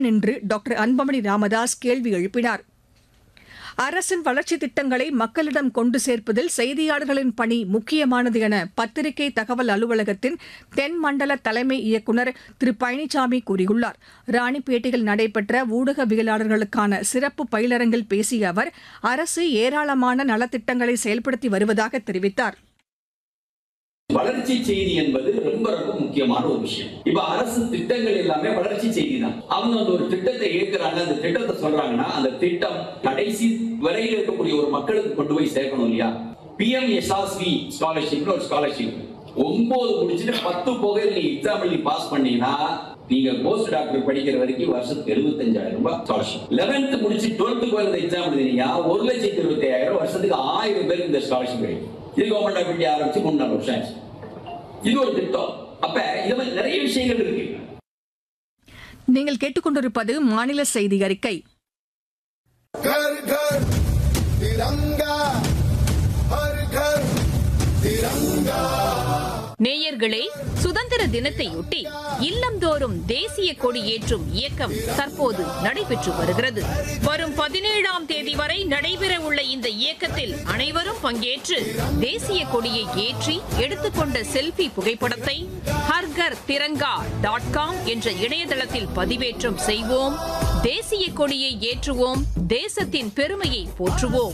என்று டாக்டர் அன்பமணி ராமதாஸ் கேள்வி எழுப்பினார் அரசின் வளர்ச்சித் திட்டங்களை மக்களிடம் கொண்டு சேர்ப்பதில் செய்தியாளர்களின் பணி முக்கியமானது என பத்திரிகை தகவல் அலுவலகத்தின் தென் மண்டல தலைமை இயக்குநர் திரு பழனிசாமி கூறியுள்ளார் ராணிப்பேட்டையில் நடைபெற்ற ஊடகவியலாளர்களுக்கான சிறப்பு பயிலரங்கில் பேசிய அவர் அரசு ஏராளமான நலத்திட்டங்களை செயல்படுத்தி வருவதாக தெரிவித்தார் வளர்ச்சி செய்தி என்பது ரொம்ப ரொம்ப முக்கியமான ஒரு விஷயம் இப்ப அரசு திட்டங்கள் எல்லாமே வளர்ச்சி செய்தி தான் அவங்க அந்த ஒரு திட்டத்தை ஏற்கிறாங்க அந்த திட்டத்தை சொல்றாங்கன்னா அந்த திட்டம் கடைசி வரையில் இருக்கக்கூடிய ஒரு மக்களுக்கு கொண்டு போய் சேர்க்கணும் இல்லையா பிஎம் எஸ்ஆர்சி ஸ்காலர்ஷிப்னு ஒரு ஸ்காலர்ஷிப் ஒன்பது முடிச்சுட்டு பத்து போகையில் நீங்க எக்ஸாம் எழுதி பாஸ் பண்ணீங்கன்னா நீங்க போஸ்ட் டாக்டர் படிக்கிற வரைக்கும் வருஷத்துக்கு எழுபத்தஞ்சாயிரம் ரூபாய் ஸ்காலர்ஷிப் லெவன்த் முடிச்சு டுவெல்த்துக்கு வர எக்ஸாம் எழுதினீங்க ஒரு லட்சத்தி இருபத்தி ஐயாயிரம் வருஷத்துக்கு ஆயிரம் பேருக்கு இந்த ஸ்காலர்ஷிப் கிடைக்கும் இது கவர்மெண்ட் ஆஃப் இந்தியா ஆரம்பிச்சு மூணு நாலு வருஷம் ஆச்சு இது ஒரு திட்டம் அப்ப இது மாதிரி நிறைய விஷயங்கள் இருக்கு நீங்கள் கேட்டுக்கொண்டிருப்பது மாநில செய்தி அறிக்கை घर घर तिरंगा हर घर तिरंगा நேயர்களே சுதந்திர தினத்தையொட்டி இல்லந்தோறும் தேசிய கொடி ஏற்றும் இயக்கம் தற்போது நடைபெற்று வருகிறது வரும் பதினேழாம் தேதி வரை நடைபெற உள்ள இந்த இயக்கத்தில் அனைவரும் பங்கேற்று தேசிய கொடியை ஏற்றி எடுத்துக்கொண்ட செல்ஃபி புகைப்படத்தை ஹர்கர் திரங்கா டாட் காம் என்ற இணையதளத்தில் பதிவேற்றம் செய்வோம் தேசிய கொடியை ஏற்றுவோம் தேசத்தின் பெருமையை போற்றுவோம்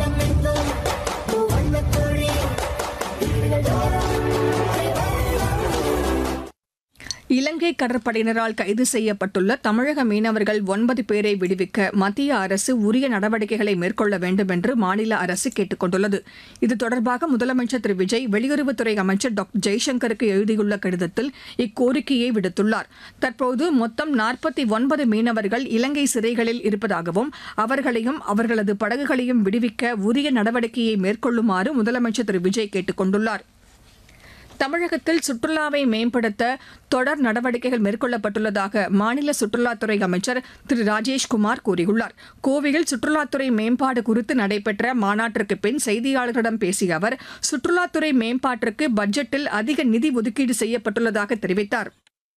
இலங்கை கடற்படையினரால் கைது செய்யப்பட்டுள்ள தமிழக மீனவர்கள் ஒன்பது பேரை விடுவிக்க மத்திய அரசு உரிய நடவடிக்கைகளை மேற்கொள்ள வேண்டும் என்று மாநில அரசு கேட்டுக் கொண்டுள்ளது இது தொடர்பாக முதலமைச்சர் திரு விஜய் வெளியுறவுத்துறை அமைச்சர் டாக்டர் ஜெய்சங்கருக்கு எழுதியுள்ள கடிதத்தில் இக்கோரிக்கையை விடுத்துள்ளார் தற்போது மொத்தம் நாற்பத்தி ஒன்பது மீனவர்கள் இலங்கை சிறைகளில் இருப்பதாகவும் அவர்களையும் அவர்களது படகுகளையும் விடுவிக்க உரிய நடவடிக்கையை மேற்கொள்ளுமாறு முதலமைச்சர் திரு விஜய் கேட்டுக் கொண்டுள்ளார் தமிழகத்தில் சுற்றுலாவை மேம்படுத்த தொடர் நடவடிக்கைகள் மேற்கொள்ளப்பட்டுள்ளதாக மாநில சுற்றுலாத்துறை அமைச்சர் திரு ராஜேஷ்குமார் கூறியுள்ளார் கோவையில் சுற்றுலாத்துறை மேம்பாடு குறித்து நடைபெற்ற மாநாட்டிற்கு பின் செய்தியாளர்களிடம் பேசிய அவர் சுற்றுலாத்துறை மேம்பாட்டிற்கு பட்ஜெட்டில் அதிக நிதி ஒதுக்கீடு செய்யப்பட்டுள்ளதாக தெரிவித்தார்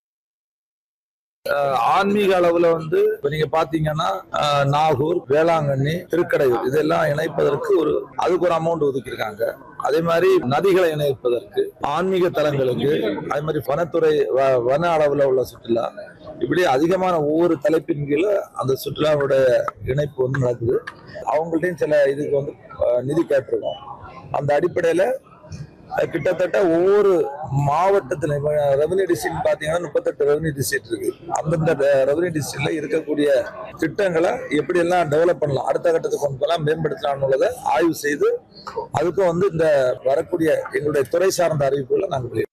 ஆன்மீக அளவுல வந்து இப்ப நீங்க பாத்தீங்கன்னா அஹ், நாகூர் வேளாங்கண்ணி திருக்கடையூர் இதெல்லாம் இணைப்பதற்கு ஒரு அதுக்கு ஒரு அமௌண்ட் ஒதுக்கியிருக்காங்க அதே மாதிரி நதிகளை இணைப்பதற்கு ஆன்மீக தலங்களுக்கு அதே மாதிரி வனத்துறை வ- வன அளவுல உள்ள சுற்றுலா இப்படி அதிகமான ஒவ்வொரு தலைப்பின் கீழே அந்த சுற்றுலாவோட இணைப்பு வந்து நடக்குது அவங்கள்ட்டையும் சில இதுக்கு வந்து அஹ், நிதி கேட்டிருக்கோம் அந்த அடிப்படையில அஹ், கிட்டத்தட்ட ஒவ்வொரு மாவட்டத்துல ரெவன்யூ டிஸ்ட்ரிக்ட் பாத்தீங்கன்னா முப்பத்தெட்டு ரெவன்யூ டிஸ்ட்ரிக்ட் இருக்கு அந்தந்த ரெவன்யூ டிஸ்ட்ரிக்ட்ல இருக்கக்கூடிய திட்டங்களை எப்படி எல்லாம் டெவலப் பண்ணலாம் அடுத்த கட்டத்துக்கு கொண்டு போகலாம் மேம்படுத்தலாம் உள்ளதை ஆய்வு செய்து அதுக்கும் வந்து இந்த வரக்கூடிய எங்களுடைய துறை சார்ந்த அறிவிப்புகளை நாங்கள் வெளியிடுவோம்.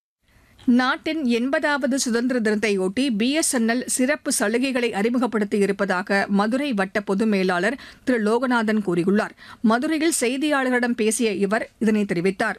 நாட்டின் எண்பதாவது சுதந்திர தினத்தையொட்டி பிஎஸ்என்எல் சிறப்பு சலுகைகளை அறிமுகப்படுத்தி இருப்பதாக மதுரை வட்ட பொது மேலாளர் திரு லோகநாதன் கூறியுள்ளார் மதுரையில் செய்தியாளர்களிடம் பேசிய இவர் இதனை தெரிவித்தார்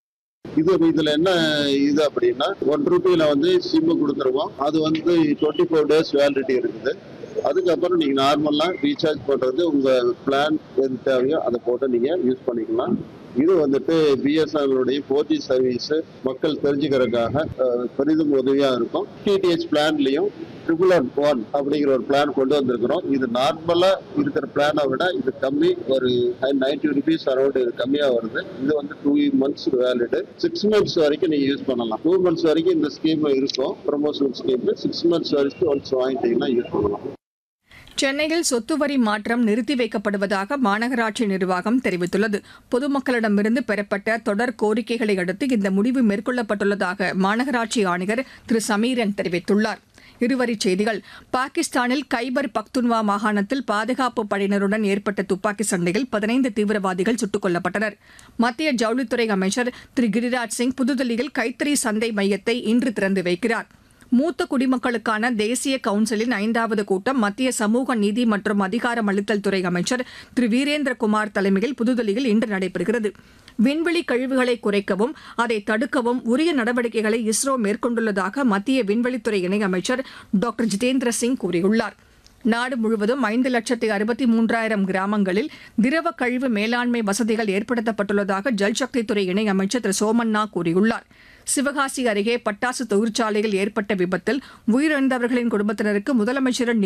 இது இதுல என்ன இது அப்படின்னா ஒன் ருபியில வந்து சிம்மு கொடுத்துருவோம் அது வந்து டுவெண்ட்டி ஃபோர் டேஸ் வேலிடிட்டி இருக்குது அதுக்கப்புறம் நீங்க நார்மலா ரீசார்ஜ் பண்றது உங்க பிளான் எது தேவையோ அதை போட்டு நீங்க யூஸ் பண்ணிக்கலாம் இது வந்துட்டு பிஎஸ்என்எலுடைய ஃபோர் ஜி சர்வீஸ் மக்கள் தெரிஞ்சுக்கிறதுக்காக அஹ், பெரிதும் உதவியா இருக்கும் டிடிஹெச் பிளான்லயும் ட்ரிபிள் ஒன் ஒன் அப்படிங்கிற ஒரு பிளான் கொண்டு வந்திருக்கிறோம் இது நார்மலா இருக்கிற பிளானை விட இது கம்மி ஒரு நைன்டி ருபீஸ் அரௌண்ட் இது கம்மியா வருது இது வந்து two months valid six months வரைக்கும் நீங்க யூஸ் பண்ணலாம் டூ மந்த்ஸ் வரைக்கும் இந்த ஸ்கீம் இருக்கும் ப்ரொமோஷனல் ஸ்கீம் சிக்ஸ் மந்த்ஸ் வரைக்கும் ஒன்ஸ் வாங்கிட்டீங்கன்னா யூஸ் பண்ணலாம் சென்னையில் சொத்து வரி மாற்றம் நிறுத்தி வைக்கப்படுவதாக மாநகராட்சி நிர்வாகம் தெரிவித்துள்ளது பொதுமக்களிடமிருந்து பெறப்பட்ட தொடர் கோரிக்கைகளை அடுத்து இந்த முடிவு மேற்கொள்ளப்பட்டுள்ளதாக மாநகராட்சி ஆணையர் திரு சமீரன் தெரிவித்துள்ளார் இருவரிச் செய்திகள் பாகிஸ்தானில் கைபர் பக்துன்வா மாகாணத்தில் பாதுகாப்பு படையினருடன் ஏற்பட்ட துப்பாக்கி சண்டையில் பதினைந்து தீவிரவாதிகள் சுட்டுக் கொல்லப்பட்டனர் மத்திய ஜவுளித்துறை அமைச்சர் திரு கிரிராஜ் சிங் புதுதில்லியில் கைத்தறி சந்தை மையத்தை இன்று திறந்து வைக்கிறார் மூத்த குடிமக்களுக்கான தேசிய கவுன்சிலின் ஐந்தாவது கூட்டம் மத்திய சமூக நீதி மற்றும் அதிகாரமளித்தல் துறை அமைச்சர் திரு வீரேந்திரகுமார் தலைமையில் புதுதில்லியில் இன்று நடைபெறுகிறது விண்வெளி கழிவுகளை குறைக்கவும் அதை தடுக்கவும் உரிய நடவடிக்கைகளை இஸ்ரோ மேற்கொண்டுள்ளதாக மத்திய விண்வெளித்துறை இணையமைச்சர் டாக்டர் ஜிதேந்திர சிங் கூறியுள்ளார் நாடு முழுவதும் ஐந்து லட்சத்து அறுபத்தி மூன்றாயிரம் கிராமங்களில் திரவ கழிவு மேலாண்மை வசதிகள் ஏற்படுத்தப்பட்டுள்ளதாக ஜல்சக்தித்துறை இணையமைச்சர் திரு சோமண்ணா கூறியுள்ளார் சிவகாசி அருகே பட்டாசு தொழிற்சாலையில் ஏற்பட்ட விபத்தில் உயிரிழந்தவர்களின் குடும்பத்தினருக்கு முதலமைச்சரின்